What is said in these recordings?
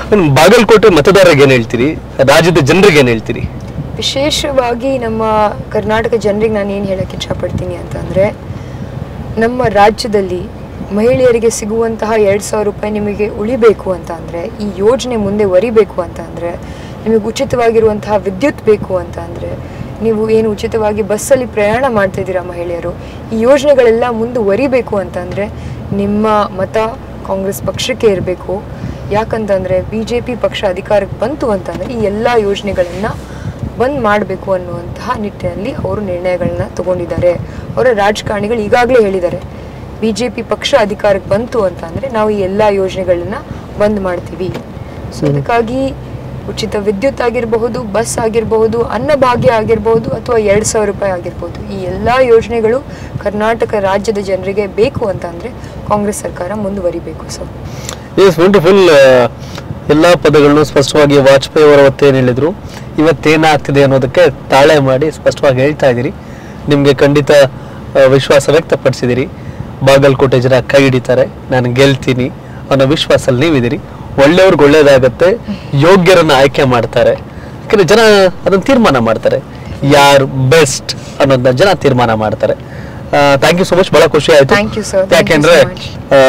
ಇನ್ನು ಬಾಗಲಕೋಟೆ ಮತದಾರರಿಗೆ ಏನ್ ಹೇಳ್ತೀರಿ ರಾಜ್ಯದ ಜನರಿಗೆ ಏನ್ ಹೇಳ್ತೀರಿ ವಿಶೇಷವಾಗಿ ನಮ್ಮ ಕರ್ನಾಟಕ ಜನರಿಗೆ ನಾನು ಏನು ಹೇಳಕ್ಕೆ ಇಷ್ಟಪಡ್ತೀನಿ ಅಂತಂದರೆ ನಮ್ಮ ರಾಜ್ಯದಲ್ಲಿ ಮಹಿಳೆಯರಿಗೆ ಸಿಗುವಂತಹ ಎರಡು ಸಾವಿರ ರೂಪಾಯಿ ನಿಮಗೆ ಉಳಿಬೇಕು ಅಂತ ಅಂದರೆ ಈ ಯೋಜನೆ ಮುಂದೆ ವರಿಬೇಕು ಅಂತ ಅಂದರೆ ನಿಮಗೆ ಉಚಿತವಾಗಿರುವಂತಹ ವಿದ್ಯುತ್ ಬೇಕು ಅಂತ ಅಂದರೆ ನೀವು ಏನು ಉಚಿತವಾಗಿ ಬಸ್ಸಲ್ಲಿ ಪ್ರಯಾಣ ಮಾಡ್ತಾ ಇದ್ದೀರಾ ಮಹಿಳೆಯರು ಈ ಯೋಜನೆಗಳೆಲ್ಲ ಮುಂದುವರಿಬೇಕು ಅಂತಂದರೆ ನಿಮ್ಮ ಮತ ಕಾಂಗ್ರೆಸ್ ಪಕ್ಷಕ್ಕೆ ಇರಬೇಕು ಯಾಕಂತಂದರೆ ಬಿ ಜೆ ಪಿ ಪಕ್ಷ ಅಧಿಕಾರಕ್ಕೆ ಬಂತು ಅಂತಂದರೆ ಈ ಎಲ್ಲ ಯೋಜನೆಗಳನ್ನು ಬಂದ್ ಮಾಡಬೇಕು ಅನ್ನುವಂತಹ ನಿಟ್ಟಿನಲ್ಲಿ ಅವರು ನಿರ್ಣಯಗಳನ್ನ ತಗೊಂಡಿದ್ದಾರೆ ಅವರ ರಾಜಕಾರಣಿಗಳು ಈಗಾಗಲೇ ಹೇಳಿದ್ದಾರೆ ಬಿ ಜೆ ಪಿ ಪಕ್ಷ ಅಧಿಕಾರಕ್ಕೆ ಬಂತು ಅಂತ ಅಂದರೆ ನಾವು ಈ ಎಲ್ಲ ಯೋಜನೆಗಳನ್ನ ಬಂದ್ ಮಾಡ್ತೀವಿ ಸೊ ಅದಕ್ಕಾಗಿ ಉಚಿತ ವಿದ್ಯುತ್ ಆಗಿರಬಹುದು ಬಸ್ ಆಗಿರಬಹುದು ಅನ್ನಭಾಗ್ಯ ಆಗಿರಬಹುದು ಅಥವಾ ಎರಡು ಸಾವಿರ ರೂಪಾಯಿ ಆಗಿರ್ಬೋದು ಈ ಎಲ್ಲ ಯೋಜನೆಗಳು ಕರ್ನಾಟಕ ರಾಜ್ಯದ ಜನರಿಗೆ ಬೇಕು ಅಂತ ಅಂದರೆ ಕಾಂಗ್ರೆಸ್ ಸರ್ಕಾರ ಮುಂದುವರಿಬೇಕು ಸೊ ಎಸ್ ವಂಡರ್ಫುಲ್ ಎಲ್ಲ ಪದಗಳನ್ನು ಸ್ಪಷ್ಟವಾಗಿ ವಾಜಪೇಯಿ ಅವರ ಹೊತ್ತೇನು ಹೇಳಿದ್ರು ಇವತ್ತೇನಾಗ್ತಿದೆ ಅನ್ನೋದಕ್ಕೆ ತಾಳೆ ಮಾಡಿ ಸ್ಪಷ್ಟವಾಗಿ ಹೇಳ್ತಾ ಇದ್ದೀರಿ ನಿಮಗೆ ಖಂಡಿತ ಆ, ವಿಶ್ವಾಸ ವ್ಯಕ್ತಪಡಿಸಿದಿರಿ ಬಾಗಲಕೋಟೆ ಜನ ಕೈ ಹಿಡಿತಾರೆ ನಾನು ಗೆಲ್ತೀನಿ ಅನ್ನೋ ವಿಶ್ವಾಸಲ್ಲಿ ನೀವಿದ್ದೀರಿ ಒಳ್ಳೆಯವ್ರಿಗೆ ಒಳ್ಳೇದಾಗತ್ತೆ ಯೋಗ್ಯರನ್ನ ಆಯ್ಕೆ ಮಾಡ್ತಾರೆ ಯಾಕಂದ್ರೆ ಜನ ಅದನ್ನ ತೀರ್ಮಾನ ಮಾಡ್ತಾರೆ ಯಾರು ಬೆಸ್ಟ್ ಅನ್ನೋದನ್ನ ಜನ ತೀರ್ಮಾನ ಮಾಡ್ತಾರೆ ಥ್ಯಾಂಕ್ ಯು ಸೊ ಮಚ್ ಬಹಳ ಖುಷಿ ಆಯ್ತು Thank you, sir. Thank you ಯಾಕೆಂದ್ರೆ so much. ಆ,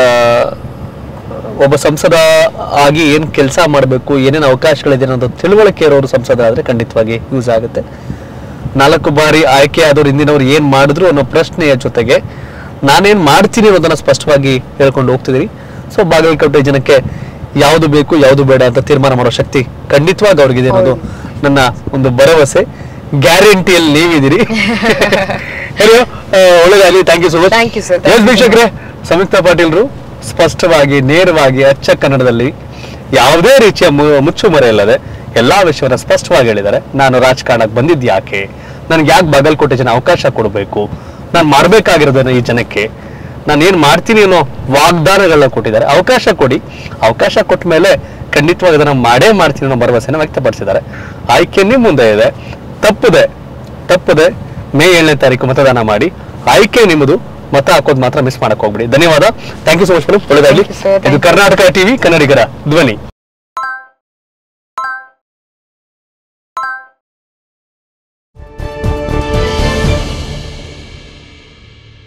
ಒಬ್ಬ ಸಂಸದ ಆಗಿ ಏನ್ ಕೆಲಸ ಮಾಡಬೇಕು ಏನೇನು ಅವಕಾಶಗಳಿದೆ ಅನ್ನೋದು ತಿಳುವಳಿಕೆ ಇರೋರು ಸಂಸದ ಆದ್ರೆ ಖಂಡಿತವಾಗಿ ಯೂಸ್ ಆಗುತ್ತೆ ನಾಲ್ಕು ಬಾರಿ ಆಯ್ಕೆ ಆದವ್ರು ಹಿಂದಿನವ್ರು ಏನ್ ಮಾಡಿದ್ರು ಅನ್ನೋ ಪ್ರಶ್ನೆಯ ಜೊತೆಗೆ ನಾನೇನ್ ಮಾಡ್ತೀನಿ ಅನ್ನೋದನ್ನ ಸ್ಪಷ್ಟವಾಗಿ ಹೇಳ್ಕೊಂಡು ಹೋಗ್ತಿದ್ದೀರಿ ಸೊ ಬಾಗಲಕೋಟೆ ಜನಕ್ಕೆ ಯಾವುದು ಬೇಕು ಯಾವುದು ಬೇಡ ಅಂತ ತೀರ್ಮಾನ ಮಾಡೋ ಶಕ್ತಿ ಖಂಡಿತವಾಗಿ ಅವ್ರಿಗಿದೆ ಅನ್ನೋದು ನನ್ನ ಒಂದು ಭರವಸೆ ಗ್ಯಾರಂಟಿಯಲ್ಲಿ ನೀವಿದ್ದೀರಿ ಹೇಳಿ ಒಳ್ಳೆದಾಗಲಿ thank you so much Thank you, sir. Thank ಎಸ್ you so ವೀಕ್ಷಕರೇ ಸಂಯುಕ್ತ ಪಾಟೀಲ್ರು ಸ್ಪಷ್ಟವಾಗಿ ನೇರವಾಗಿ ಅಚ್ಚ ಕನ್ನಡದಲ್ಲಿ ಯಾವುದೇ ರೀತಿಯ ಮು- ಮುಚ್ಚುಮರೆ ಇಲ್ಲದೆ ಎಲ್ಲಾ ವಿಷಯವನ್ನ ಸ್ಪಷ್ಟವಾಗಿ ಹೇಳಿದ್ದಾರೆ ನಾನು ರಾಜಕಾರಣಕ್ಕೆ ಬಂದಿದ್ದು ಯಾಕೆ ನನ್ಗೆ ಯಾಕೆ ಬಾಗಲಕೋಟೆ ಜನ ಅವಕಾಶ ಕೊಡಬೇಕು ನಾನು ಮಾಡ್ಬೇಕಾಗಿರೋದನ್ನ ಈ ಜನಕ್ಕೆ ನಾನು ಏನ್ ಮಾಡ್ತೀನಿ ಅನ್ನೋ ವಾಗ್ದಾನಗಳನ್ನ ಕೊಟ್ಟಿದ್ದಾರೆ ಅವಕಾಶ ಕೊಡಿ ಅವಕಾಶ ಕೊಟ್ಟ ಮೇಲೆ ಖಂಡಿತವಾಗಿ ಅದನ್ನ ಮಾಡೇ ಮಾಡ್ತೀನಿ ಅನ್ನೋ ಭರವಸೆನ ವ್ಯಕ್ತಪಡಿಸಿದ್ದಾರೆ ಆಯ್ಕೆ ನಿಮ್ ಮುಂದೆ ಇದೆ ತಪ್ಪದೆ ತಪ್ಪದೆ ಮೇ ಏಳನೇ ತಾರೀಕು ಮತದಾನ ಮಾಡಿ ಆಯ್ಕೆ ನಿಮ್ಮದು ಮತ ಹಾಕೋದು ಮಾತ್ರ ಮಿಸ್ ಮಾಡಕ್ ಹೋಗ್ಬಿಡಿ ಧನ್ಯವಾದ ಥ್ಯಾಂಕ್ ಯು ಸೊ ಮಚ್ ಒಳ್ಳೆದಾಗಿ Thank you, sir. Thank ಇದು you. ಕರ್ನಾಟಕ ಟಿವಿ ಕನ್ನಡಿಗರ ಧ್ವನಿ